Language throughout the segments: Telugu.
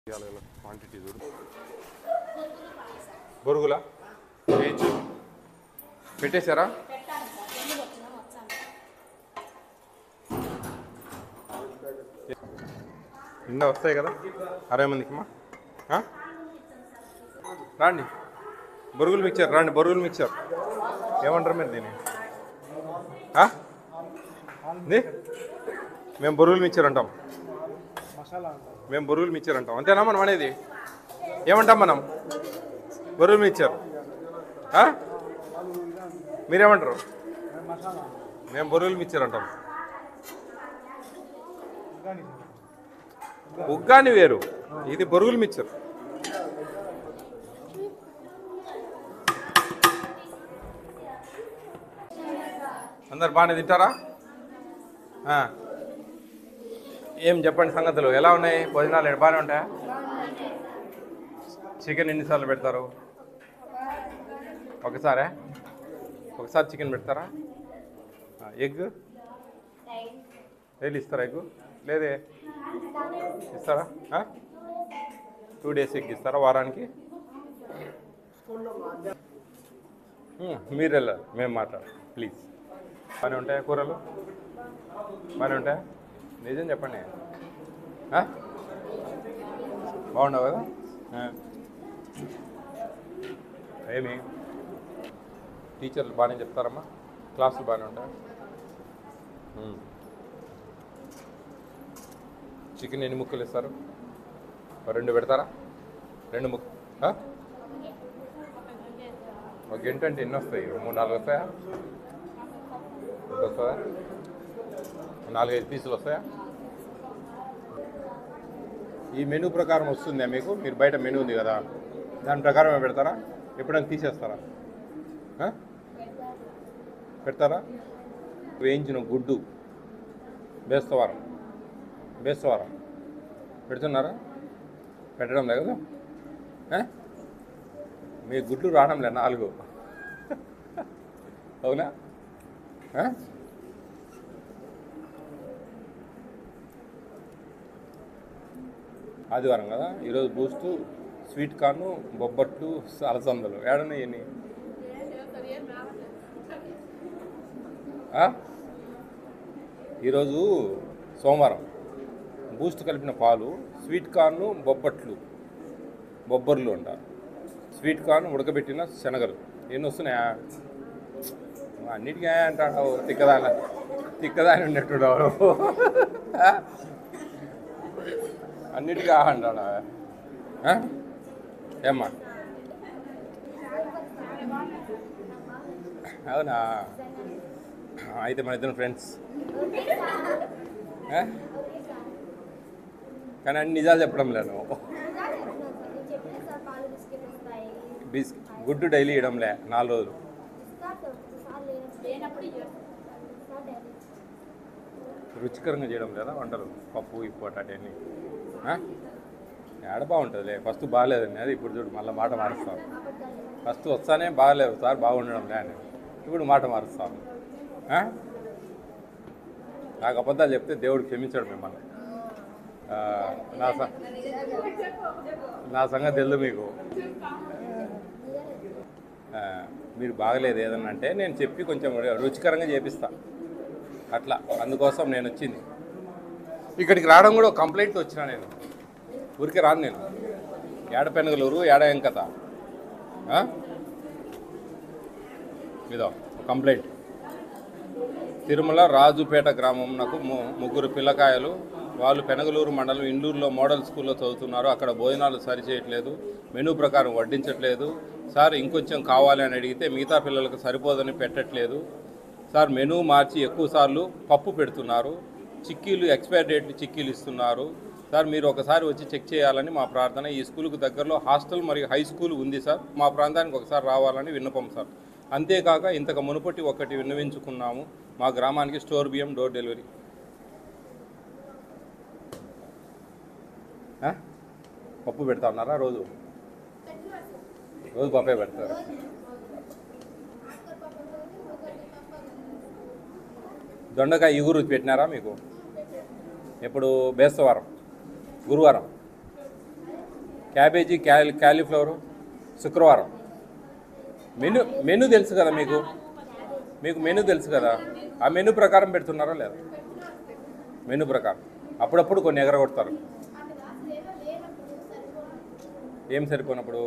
క్వాంటిటీ చూడు బొరుగులా వేయచ్చు పెట్టేశారా పెట్టాను సార్ ఎందుకు వచ్చినాం వచ్చాను నిన్న వస్తాయి కదా అరవై మందికి అమ్మా ఆ? రాండి బొరుగులు మిక్చర్ రాండి బొరుగులు మిక్చర్ ఏమంటారు మీరు దీన్ని ఆ? ఇది? మేము బొరుగులు మిక్చర్ అంటాం మేము బొరుగులు మిక్చర్ అంటాం అంతేనా మనం అనేది ఏమంటాం మనం బొరుగులు మిక్చర్ ఆ? మీరేమంటారు మేము బొరుగులు మిక్చర్ అంటాం ఉగ్గాని వేరు ఇది బొరుగులు మిక్చర్ అందరు బాగానే తింటారా ఆ. ఏం చెప్పండి సంగతులు ఎలా ఉన్నాయి భోజనాలు ఎక్కడ బాగానే ఉంటాయా చికెన్ ఎన్నిసార్లు పెడతారు ఒకసారే ఒకసారి చికెన్ పెడతారా ఆ, ఎగ్ డైలీ ఇస్తారా ఎగ్ లేదే ఇస్తారా టూ డేస్ ఎగ్ ఇస్తారా వారానికి మ్మ్, మీరు వెళ్ళాలి మేము మాట్లాడాలి ప్లీజ్ బాగానే ఉంటాయా కూరలు బాగానే ఉంటాయా నిజం చెప్పండి ఆ? బాగున్నావు కదా ఆ. ఏమి టీచర్లు బాగానే చెప్తారమ్మా క్లాసులు బాగానే ఉంటాయా మ్మ్. చికెన్ ఎన్ని ముక్కలు ఇస్తారు ఓ రెండు పెడతారా రెండు ముక్క ఆ? ఒక గంట అంటే ఎన్ని వస్తాయి ఓ మూడు నాలుగు వస్తాయా ఎంత వస్తుందా నాలుగైదు పీసులు వస్తాయా ఈ మెనూ ప్రకారం వస్తుందా మీకు మీరు బయట మెనూ ఉంది కదా దాని ప్రకారమే పెడతారా ఎప్పుడైనా తీసేస్తారా ఆ? పెడతారా వేయించిన గుడ్డు బేస్తవారం బేస్తవారం పెడుతున్నారా పెట్టడం లేదు కదా ఆ? మీ గుడ్లు రావడంలే నాలుగు అవునా ఆ? ఆదివారం కదా ఈరోజు బూస్టు స్వీట్ కార్ను బొబ్బట్లు అలసందలు ఏడున్నాయి ఎన్ని ఆ? ఈరోజు సోమవారం బూస్ట్ కలిపిన పాలు స్వీట్ కార్ను బొబ్బట్లు బొబ్బర్లు అంటారు స్వీట్ కార్న్ ఉడకబెట్టిన శనగలు ఎన్ని వస్తున్నాయా అన్నిటికీ ఏ అంటాడు తిక్కదాన తిక్కదాని ఉన్నట్టు అన్నిటికీ ఆ అంటాడా ఆ? ఏమ్మా అవునా అయితే మన ఇద్దరం ఫ్రెండ్స్ ఆ? కానీ అన్ని నిజాలు చెప్పడం లేను చెప్పిన సార్ పాలు బిస్కెట్ వస్తాయి బిస్ గుడ్డు డైలీ ఇవ్వడంలే నాలుగు రోజులు సార్ సార్ లేనప్పుడు సార్ డైలీ రుచికరంగా చేయడం లేదా వంటలు పప్పు ఇప్పు అటన్నీ ఏడ బాగుంటుందిలే ఫస్ట్ బాగాలేదండి అది ఇప్పుడు చూడు మళ్ళీ మాట మారుస్తాను ఫస్ట్ వస్తానే బాగాలేదు సార్ బాగుండడం లే అని ఇప్పుడు మాట మారుస్తాను ఆ? నాకు అబద్ధాలు చెప్తే దేవుడు క్షమించాడు మిమ్మల్ని ఆ, నా స నా సంగతి తెలుసు మీకు ఆ, మీరు బాగలేదు ఏదన్నా అంటే నేను చెప్పి కొంచెం రుచికరంగా చేపిస్తా అట్లా అందుకోసం నేను వచ్చింది ఇక్కడికి రావడం కూడా ఒక కంప్లైంట్ వచ్చినా నేను ఊరికే రాను నేను ఏడ పెనుగలూరు ఏడ ఎంకత ఆ? ఇదో ఒక కంప్లైంట్ తిరుమల రాజుపేట గ్రామం నాకు ము- ముగ్గురు పిల్లకాయలు వాళ్ళు పెనగలూరు మండలం ఇండూరులో మోడల్ స్కూల్లో చదువుతున్నారు అక్కడ భోజనాలు సరిచేయట్లేదు మెనూ ప్రకారం వడ్డించట్లేదు సార్ ఇంకొంచెం కావాలి అని అడిగితే మిగతా పిల్లలకు సరిపోదని పెట్టట్లేదు సార్ మెనూ మార్చి ఎక్కువ సార్లు పప్పు పెడుతున్నారు చిక్కీలు ఎక్స్పైర్ డేట్ చిక్కీలు ఇస్తున్నారు సార్ మీరు ఒకసారి వచ్చి చెక్ చేయాలని మా ప్రార్థన ఈ స్కూల్కు దగ్గరలో హాస్టల్ మరియు హై స్కూల్ ఉంది సార్ మా ప్రాంతానికి ఒకసారి రావాలని విన్నపం సార్ అంతేకాక ఇంతకు మునుపటి ఒకటి విన్నవించుకున్నాము మా గ్రామానికి స్టోర్ బియ్యం డోర్ డెలివరీ ఆ? పప్పు పెడతా ఉన్నారా రోజు రోజు పప్పే పెడతారు దొండకాయ ఇగురు పెట్టినారా మీకు ఎప్పుడు బేస్తవారం గురువారం క్యాబేజీ క్యాలి క్యాలీఫ్లవర్ శుక్రవారం మెను మెను తెలుసు కదా మీకు మీకు మెను తెలుసు కదా ఆ మెను ప్రకారం పెడుతున్నారా లేదా మెను ప్రకారం అప్పుడప్పుడు కొన్ని ఎగరగొడతారు ఏం సరిపోయినప్పుడు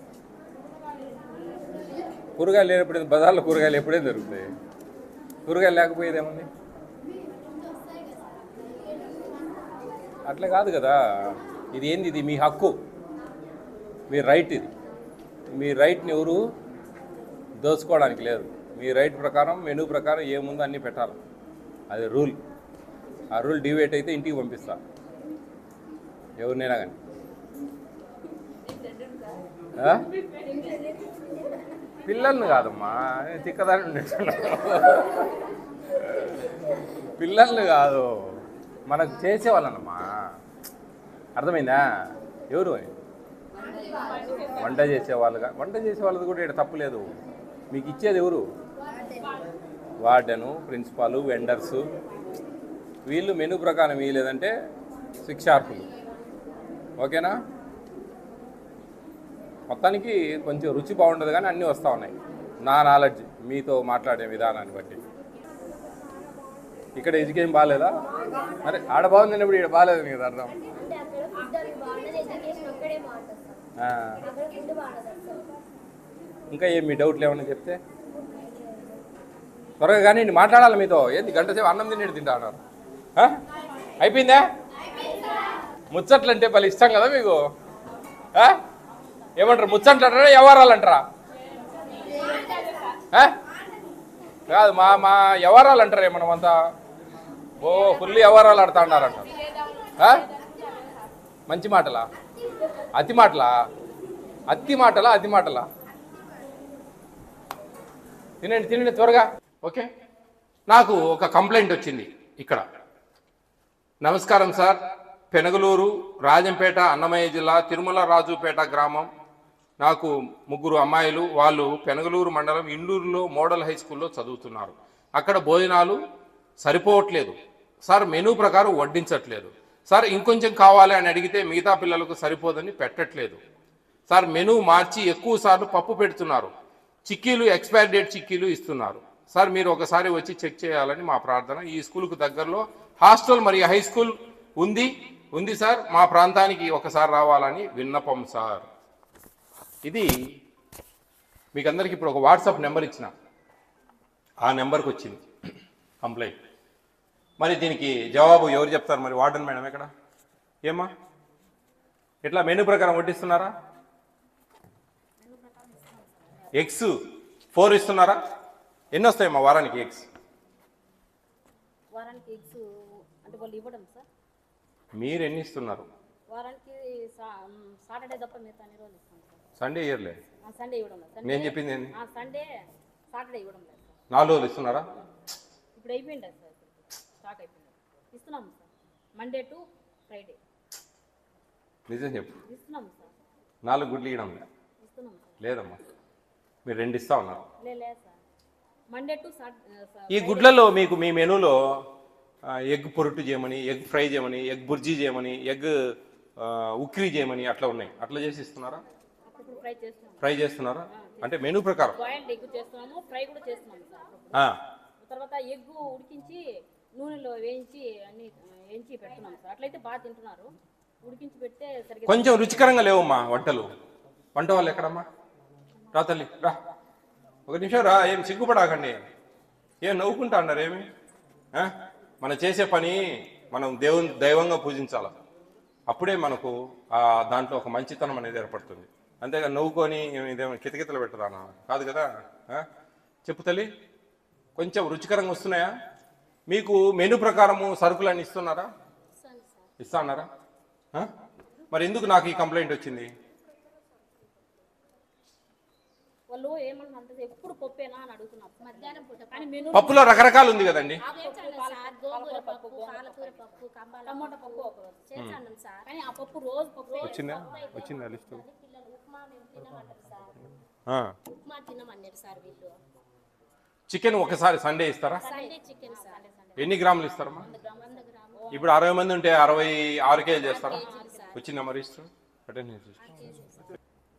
కూరగాయలు లేనప్పుడు బజార్లో కూరగాయలు ఎప్పుడేం దొరుకుతాయి కూరగాయలు లేకపోయేది ఏముంది అట్లా కాదు కదా ఇది ఏంది ఇది మీ హక్కు మీ రైట్ ఇది మీ రైట్ని ఎవరు దోచుకోవడానికి లేదు మీ రైట్ ప్రకారం మెనూ ప్రకారం ఏముందో అన్నీ పెట్టాలి అది రూల్ ఆ రూల్ డివేట్ అయితే ఇంటికి పంపిస్తా ఎవరినైనా కానీ ఆ? పిల్లల్ని కాదమ్మా నేను తిక్కదాని ఉండేట్టున్నా. పిల్లల్ని కాదు మనకు చేసేవాళ్ళనమ్మా అర్థమైందా ఎవరు వంట చేసేవాళ్ళుగా వంట చేసే వాళ్ళది కూడా ఇక్కడ తప్పు లేదు మీకు ఇచ్చేది ఎవరు వార్డెను ప్రిన్సిపాలు వెండర్సు వీళ్ళు మెనూ ప్రకారం ఇవ్వలేదంటే శిక్షార్హులు ఓకేనా మొత్తానికి కొంచెం రుచి బాగుండదు కానీ అన్నీ వస్తూ ఉన్నాయి నా నాలెడ్జ్ మీతో మాట్లాడే విధానాన్ని బట్టి ఇక్కడ ఎడ్యుకేషన్ బాగాలేదా అరే ఆడ బాగుంది అన్నప్పుడు ఇక్కడ బాగాలేదు కదా అర్థం అంటే అక్కడ ఫుడ్ అది బాగుండదు ఎడ్యుకేషన్ ఒక్కడే బాగుంటుంది సార్ ఆ, అక్కడ ఫుడ్ బాగుండదు సార్ ఇంకా ఏం మీ డౌట్లు ఏమన్నా చెప్తే త్వరగా కానీ నేను మాట్లాడాలి మీతో ఏంది గంట సేపు అన్నం తినేది తింటా అన్నారు ఆ? అయిపోయిందా ముచ్చట్లు అంటే భలే ఇష్టం కదా మీకు ఆ? ఏమంటారు ముచ్చట్లు అంటారా వ్యవహారాలు అంటారా ఆ? కాదు మా మా వ్యవహారాలు అంటారే మనమంతా ఓ ఫుల్ వ్యవహారాలు ఆడుతా అన్నారంట ఆ? మంచి మాటలా అతి మాటలా అతి మాటలా అతి మాటలా తినండి తినండి త్వరగా ఓకే నాకు ఒక కంప్లైంట్ వచ్చింది ఇక్కడ నమస్కారం సార్ పెనగలూరు రాజంపేట అన్నమయ్య జిల్లా తిరుమల రాజుపేట గ్రామం నాకు ముగ్గురు అమ్మాయిలు వాళ్ళు పెనగలూరు మండలం ఇండూరులో మోడల్ హై స్కూల్లో చదువుతున్నారు అక్కడ భోజనాలు సరిపోవట్లేదు సార్ మెనూ ప్రకారం వడ్డించట్లేదు సార్ ఇంకొంచెం కావాలి అని అడిగితే మిగతా పిల్లలకు సరిపోదని పెట్టట్లేదు సార్ మెనూ మార్చి ఎక్కువ సార్లు పప్పు పెడుతున్నారు చిక్కీలు ఎక్స్పైర్ డేట్ చిక్కీలు ఇస్తున్నారు సార్ మీరు ఒకసారి వచ్చి చెక్ చేయాలని మా ప్రార్థన ఈ స్కూల్కు దగ్గరలో హాస్టల్ మరియు హై స్కూల్ ఉంది ఉంది సార్ మా ప్రాంతానికి ఒకసారి రావాలని విన్నపం సార్ ఇది మీకు అందరికి ఇప్పుడు ఒక వాట్సాప్ నెంబర్ ఇచ్చిన ఆ నెంబర్కి వచ్చింది కంప్లైంట్ మరి దీనికి జవాబు ఎవరు చెప్తారు మరి వార్డెన్ మేడం ఎక్కడ ఏమ్మా ఇట్లా మెనూ ప్రకారం వడ్డిస్తున్నారా ఎగ్స్ ఫోర్ ఇస్తున్నారా ఎన్ని వస్తాయమ్మా వారానికి ఎగ్స్ వారానికి ఎగ్స్ అంటే వాళ్ళు ఇవ్వడం సార్ మీరు ఎన్ని ఇస్తున్నారు వారానికి సా- మ్, సాటర్డే తప్ప మిగతా అన్ని రోజులు ఇస్తాం సార్ సండే ఇయర్లే ఆ, సండే ఇవ్వడం లేదు సండే నేను చెప్పింది ఏంది ఆ, సండే సాటర్డే ఇవ్వడం లేదు సార్ నాలుగు రోజులు ఇస్తున్నారా ఇప్పుడు అయిపోయింది సార్ ఇప్పుడు స్టాక్ అయిపోయింది ఇస్తున్నాము సార్ మండే టు ఫ్రైడే నిజం చెప్పు ఇస్తున్నాము సార్ నాలుగు గుడ్లు ఇవ్వడం లే. ఇస్తున్నాము సార్ లేదమ్మా మీరు రెండు ఇస్తా ఉన్నారు లే లేదు sir Monday to Sat sir ఈ గుడ్లలో మీకు మీ మెనూలో ఆ, ఎగ్ పొరుటు చేయమని ఎగ్ ఫ్రై చేయమని ఎగ్ బుర్జీ చేయమని ఎగ్ ఆ, ఉక్రీ చేయమని అట్లా ఉన్నాయి అట్లా చేసి ఇస్తున్నారా అప్పుడు ఫ్రై చేస్తున్నాము ఫ్రై చేస్తున్నారా అంటే మెనూ ప్రకారం బాయిల్డ్ ఎగ్ చేస్తున్నాము ఫ్రై కూడా చేస్తున్నాము సార్ అప్పుడప్పుడు. ఆ, తర్వాత ఎగ్ ఉడికించి నూనెలో వేయించి అన్ని ఆ, వేయించి పెడుతున్నాం సార్ అట్లయితే బాగా తింటున్నారు ఉడికించి పెడితే సరిగ్గా కొంచెం రుచికరంగా లేవమ్మా వంటలు వంట వాళ్ళు ఎక్కడమ్మా రా తల్లి రా ఒక నిమిషం రా ఏం సిగ్గుపడాకండి ఏం నవ్వుకుంటా అన్నారు ఏమి ఆ? మనం చేసే పని మనం దేవుని దైవంగా పూజించాలి అప్పుడే మనకు ఆ దాంట్లో ఒక మంచితనం అనేది ఏర్పడుతుంది అంతేగా నవ్వుకొని ఏమి ఇదేమో కితకితలు పెట్టదానా కాదు కదా ఆ? చెప్పు తల్లి కొంచెం రుచికరంగా వస్తున్నాయా మీకు మెనూ ప్రకారము సరుకులన్నీ ఇస్తున్నారా ఇస్తా అన్నారా ఆ? మరి ఎందుకు నాకు ఈ కంప్లైంట్ వచ్చింది వాళ్ళు ఏమన్నా అంటే ఎప్పుడు పప్పేనా అని అడుగుతున్నారు మధ్యాహ్నం పూట కానీ మెనూ పప్పులో రకరకాలు ఉంది కదండి గోంగూర పప్పు పాలకూర పప్పు టమోటా పప్పు ఒక రోజు చేసాను సార్ కానీ ఆ పప్పు రోజు పప్పు వచ్చిందా వచ్చిందా లిస్టు పిల్లలు ఉప్మా మేము తినమంటారు సార్ ఉప్మా తినమన్నారు సార్ వీళ్ళు చికెన్ ఒకసారి సండే ఇస్తారా సండే చికెన్ సార్ ఎన్ని గ్రాములు ఇస్తారమ్మా వంద గ్రాములు ఇప్పుడు అరవై మంది ఉంటే అరవై ఆరు కేజీలు చేస్తారా వచ్చిందా మరి ఇష్టం అటెండెన్స్ సిస్టమ్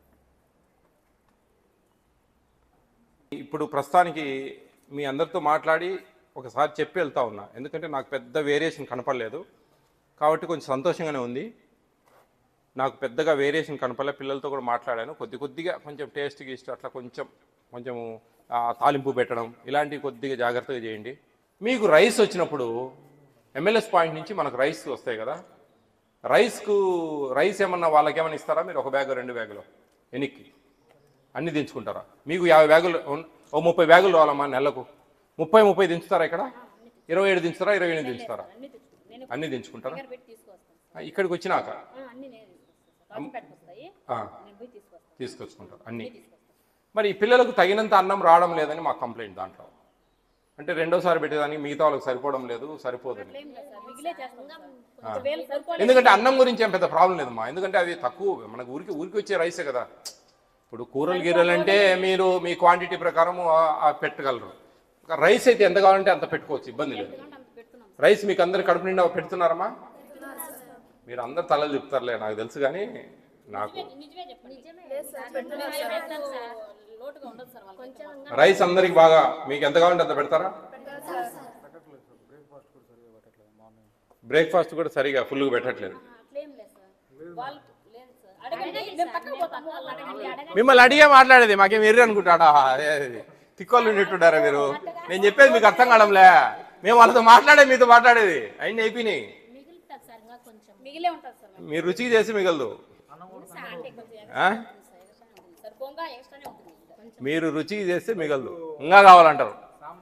ఇప్పుడు ప్రస్తుతానికి మీ అందరితో మాట్లాడి ఒకసారి చెప్పి వెళ్తా ఉన్నా ఎందుకంటే నాకు పెద్ద వేరియేషన్ కనపడలేదు కాబట్టి కొంచెం సంతోషంగానే ఉంది నాకు పెద్దగా వేరియేషన్ కనపడలే పిల్లలతో కూడా మాట్లాడాను కొద్ది కొద్దిగా కొంచెం టేస్ట్ గీస్ట్ అట్లా కొంచెం కొంచెం ఆ, తాలింపు పెట్టడం ఇలాంటివి కొద్దిగా జాగ్రత్తగా చేయండి మీకు రైస్ వచ్చినప్పుడు ఎంఎల్ఎస్ పాయింట్ నుంచి మనకు రైస్ వస్తాయి కదా రైస్కు రైస్ ఏమన్నా వాళ్ళకి ఏమన్నా ఇస్తారా మీరు ఒక బ్యాగ్ రెండు బ్యాగులు ఎన్నికి అన్ని దించుకుంటారా మీకు యాభై బ్యాగులు ఉన్- ఓ ముప్పై బ్యాగులు రావాలమ్మా నెలకు ముప్పై ముప్పై దించుతారా ఇక్కడ ఇరవై ఏడు దించుతారా ఇరవై ఎనిమిది దించుతారా అన్ని తెచ్చుకుంటాను నేను అన్ని దించుకుంటారా దగ్గర పెట్టి తీసుకొస్తాను ఆ, ఇక్కడికి వచ్చినాక ఆ, అన్ని నేను తీసుకొస్తాను రాజుపేటకు వస్తాయి ఆ, నేను పోయి తీసుకొస్తాను తీసుకొచ్చుకుంటారు అన్ని తీసుకొస్తాను మరి ఈ పిల్లలకు తగినంత అన్నం రావడం లేదని మా కంప్లైంట్ దాంట్లో అంటే రెండోసారి పెట్టేదానికి మిగతా వాళ్ళకి సరిపోవడం లేదు సరిపోదని ఏం లేదు సార్ మిగిలే చేస్తాం సార్ ఒకవేళ సరిపోలేదు ఎందుకంటే అన్నం గురించి ఏం పెద్ద ప్రాబ్లం లేదమ్మా ఎందుకంటే అది తక్కువ మనకు ఊరికి ఊరికి వచ్చే రైసే కదా ఇప్పుడు కూరలు గిర్రలు అంటే మీరు మీ క్వాంటిటీ ప్రకారం ఆ- ఆ పెట్టగలరు ఒక రైస్ అయితే ఎంత కావాలంటే అంత పెట్టుకోవచ్చు ఇబ్బంది లేదు అంత పెడుతున్నాం రైస్ మీకు అందరు కడుపు నిండా పెడుతున్నారమ్మా మీరు అందరు తలలు చెప్తారులే నాకు తెలుసు కానీ నాకు నిజమే చెప్పండి నిజమే లోటుగా ఉండదు సార్ వాళ్ళకి కొంచెం రైస్ అందరికి బాగా మీకు ఎంత కావాలంటే అంత పెడతారా బ్రేక్ఫాస్ట్ కూడా సరిగా ఫుల్గా పెట్టట్లేదు అట్లేం లేదు సార్ వాళ్ళు లేదు సార్ అడగండి మేము పక్కకు పోతాము వాళ్ళు అడగండి అడగండి మిమ్మల్ని అడిగే మాట్లాడేది మాకేం ఎర్రి అనుకుంటాడా అదే అది. తిక్కోళ్ళు ఉన్నట్టుండారా మీరు నేను చెప్పేది మీకు అర్థం కావడంలే మేము వాళ్ళతో మాట్లాడే మీతో మాట్లాడేది అయిన అయిపోయినాయి మిగులుతుంది సార్ ఇంకా కొంచెం మిగిలే ఉంటుంది సార్ మీరు రుచికి చేసి మిగలదు అంటే కొంచెం ఆ? సార్ పొంగ ఎక్స్ట్రానే ఉంటుంది కొంచెం మీరు రుచికి చేస్తే మిగలదు ఇంకా కావాలంటారు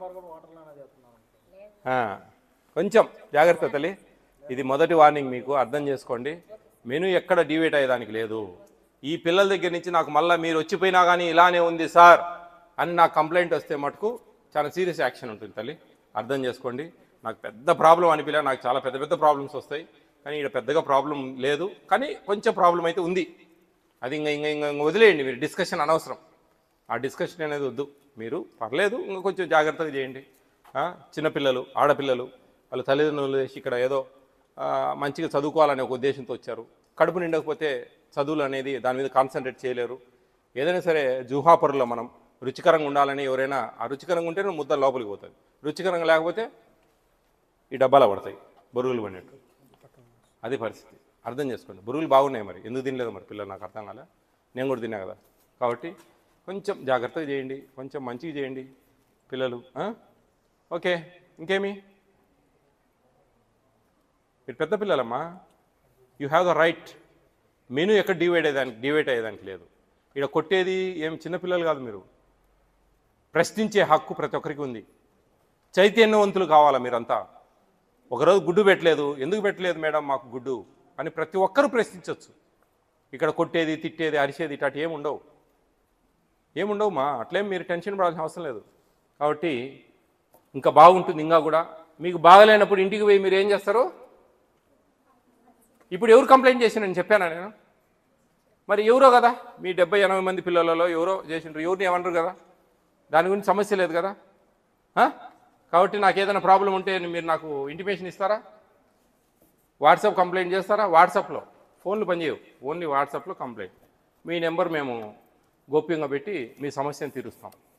ఆ, కొంచెం జాగ్రత్త తల్లి ఇది మొదటి వార్నింగ్ మీకు అర్థం చేసుకోండి మెను ఎక్కడ డివేట్ అయ్యేదానికి లేదు ఈ పిల్లల దగ్గర నుంచి నాకు మళ్ళీ మీరు వచ్చిపోయినా కానీ ఇలానే ఉంది సార్ అని నాకు కంప్లైంట్ వస్తే మటుకు చాలా సీరియస్ యాక్షన్ ఉంటుంది తల్లి అర్థం చేసుకోండి నాకు పెద్ద ప్రాబ్లం అనిపించలే నాకు చాలా పెద్ద పెద్ద ప్రాబ్లమ్స్ వస్తాయి కానీ ఇక్కడ పెద్దగా ప్రాబ్లం లేదు కానీ కొంచెం ప్రాబ్లం అయితే ఉంది అది ఇంకా ఇంకా ఇంకా ఇంకా వదిలేయండి మీరు డిస్కషన్ అనవసరం ఆ డిస్కషన్ అనేది వద్దు మీరు పర్లేదు ఇంకా కొంచెం జాగ్రత్తగా చేయండి ఆ, చిన్నపిల్లలు ఆడపిల్లలు వాళ్ళ తల్లిదండ్రులు చేసి ఇక్కడ ఏదో ఆ, మంచిగా చదువుకోవాలనే ఒక ఉద్దేశంతో వచ్చారు కడుపు నిండకపోతే చదువులు అనేది దాని మీద కాన్సన్ట్రేట్ చేయలేరు ఏదైనా సరే జూహాపరులో మనం రుచికరంగా ఉండాలని ఎవరైనా ఆ రుచికరంగా ఉంటేనే ముద్ద లోపలికి పోతుంది రుచికరంగా లేకపోతే ఈ డబ్బాలో పడతాయి బొరుగులు పడినట్టు అది పరిస్థితి అర్థం చేసుకోండి బురుగులు బాగున్నాయి మరి ఎందుకు తినలేదు మరి పిల్లలు నాకు అర్థం కాలే నేను కూడా తిన్నా కదా కాబట్టి కొంచెం జాగ్రత్తగా చేయండి కొంచెం మంచిగా చేయండి పిల్లలు ఆ? ఓకే ఇంకేమి మీరు పెద్ద పిల్లలమ్మా you have the right menu ఎక్కడ డివైడ్ అయ్యేదానికి డివైడ్ అయ్యేదానికి లేదు ఇక్కడ కొట్టేది ఏం చిన్నపిల్లలు కాదు మీరు ప్రశ్నించే హక్కు ప్రతి ఒక్కరికి ఉంది చైతన్యవంతులు కావాలా మీరంతా ఒకరోజు గుడ్డు పెట్టలేదు ఎందుకు పెట్టలేదు మేడం మాకు గుడ్డు అని ప్రతి ఒక్కరూ ప్రశ్నించవచ్చు ఇక్కడ కొట్టేది తిట్టేది అరిసేది ఇటాటి ఏమి ఉండవు ఏముండవు మా అట్లేం మీరు టెన్షన్ పడాల్సిన అవసరం లేదు కాబట్టి ఇంకా బాగుంటుంది ఇంకా కూడా మీకు బాగలేనప్పుడు ఇంటికి పోయి మీరు ఏం చేస్తారు ఇప్పుడు ఎవరు కంప్లైంట్ చేసినని చెప్పానా నేను మరి ఎవరో కదా మీ డెబ్బై ఎనభై మంది పిల్లలలో ఎవరో చేసిండ్రు ఎవరిని ఏమనరు కదా దాని గురించి సమస్య లేదు కదా ఆ? కాబట్టి నాకు ఏదైనా ప్రాబ్లం ఉంటే మీరు నాకు ఇంటిమేషన్ ఇస్తారా వాట్సాప్ కంప్లైంట్ చేస్తారా వాట్సాప్లో ఫోన్లు పనిచేయవు ఓన్లీ వాట్సాప్లో కంప్లైంట్ మీ నెంబర్ మేము గోప్యంగా పెట్టి మీ సమస్యను తీరుస్తాం